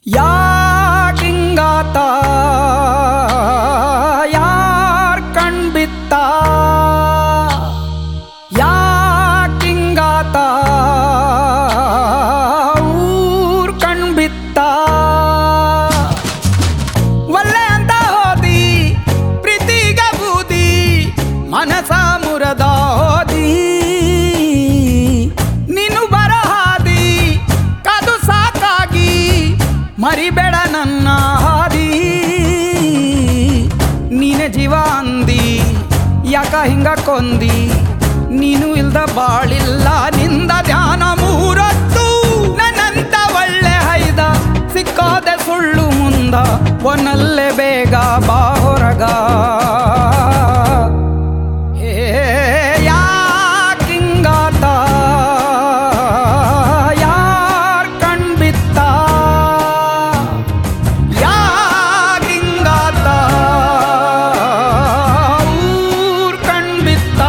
ಯಾಕಿಂಗಾತ ಯಾರ್ ಕಣ್ಬಿತ್ತ ಯಾಕಿಂಗಾತ ಊರ್ ಕಣ್ಬಿತ್ತ ಒಲ್ಲೆ ಅಂತ ಹೋದಿ ಪ್ರೀತಿಗ ಬೂದಿ ಮನಸ ಮುರದ ಹೋದಿ ನೀನು ಬರಹಾದಿ ಕದು ಸಾಕಾಗಿ ಮರಿಬೇಡ ನನ್ನ ಹಾದಿ ನೀನೆ ಜೀವ ಅಂದಿ ಯಾಕ ಹಿಂಗ ಕೊಂದಿ ನೀನು ಇಲ್ದ ಬಾಳಿಲ್ಲ ನಿಂದ ಧ್ಯಾನ ಮೂರತ್ತು ನನ್ನಂತ ಒಳ್ಳೆ ಹೈದ ಸಿಕ್ಕೋದೆ ಸುಳ್ಳು ಮುಂದ ಒನ್ನಲ್ಲೇ ಬೇಗ ಬಾ ಹೊರಗ ಹೇ ಯಾಕಿಂಗಾತ ಯಾರ್ ಕಣ್ಬಿತ್ತ ಯಾಕಿಂಗಾತ ಊರ್ ಕಣ್ಬಿತ್ತ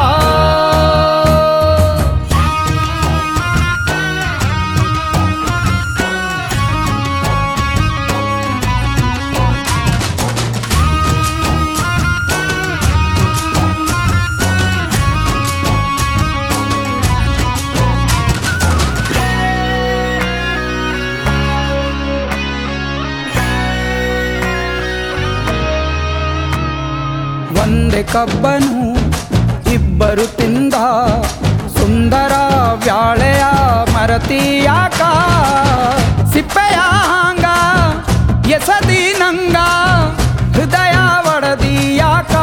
ಒಂದೇ ಕಬ್ಬನು ಇಬ್ಬರು ತಿಂದ ಸುಂದರ ವ್ಯಾಳೆಯ ಮರತಿಯಾಕ ಸಿಪ್ಪೆಯ ಹಾಂಗ ಎಸದಿ ನಂಗ ಹೃದಯ ಒಡದಿಯಾಕ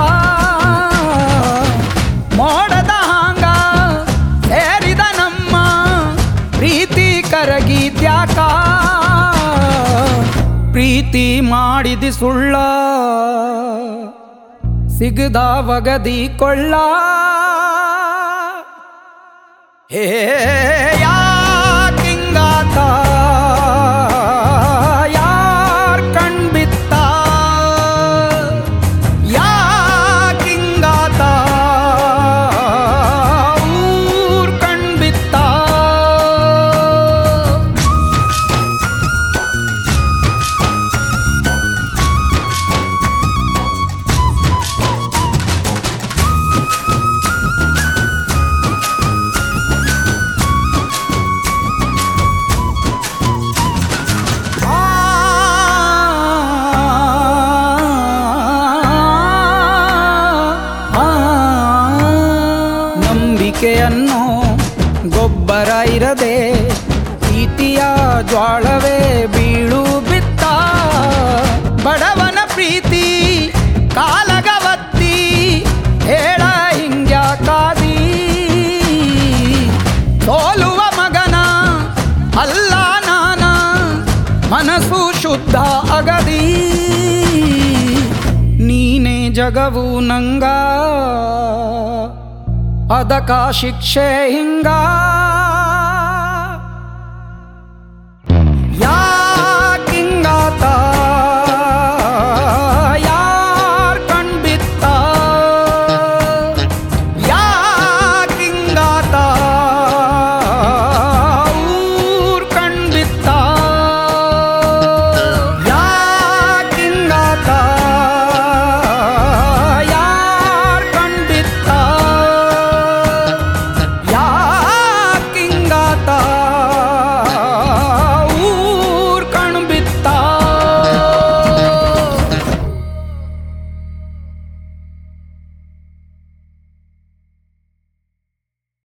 ಮೋಡದ ಹಾಂಗ ಸೇರಿದ ನಮ್ಮ ಪ್ರೀತಿ ಕರಗಿದ್ಯಾಕ ಪ್ರೀತಿ ಮಾಡಿದಿ ಸುಳ್ಳ ಸಿಗದ ವಗದಿ ಕೊಳ್ಳ ಹೇ ಯಾಕಿಂಗಾತ ಯಾರ್ ಕಣ್ಬಿತ್ತ ಯಾಕಿಂಗಾತ ಊರ್ ಕಣ್ಬಿತ್ತ ನಂಬಿಕೆಯನ್ನು ಗೊಬ್ಬರ ಇರದೆ ಪ್ರೀತಿಯ ಜ್ವಾಳವೇ ಬೀಳು ಬಿತ್ತ ಬಡವನ ಪ್ರೀತಿ ಕಾಲಗವತ್ತಿ ಹೇಳ ಹಿಂಗ್ಯಾಕಾದಿ ಸೋಲುವ ಮಗನ ಅಲ್ಲ ನಾನ ಮನಸ್ಸು ಶುದ್ಧ ಅಗದಿ ನೀನೇ ಜಗವು ನಂಗ ಅದಕ ಶಿಕ್ಷೆ ಹಿಂಗ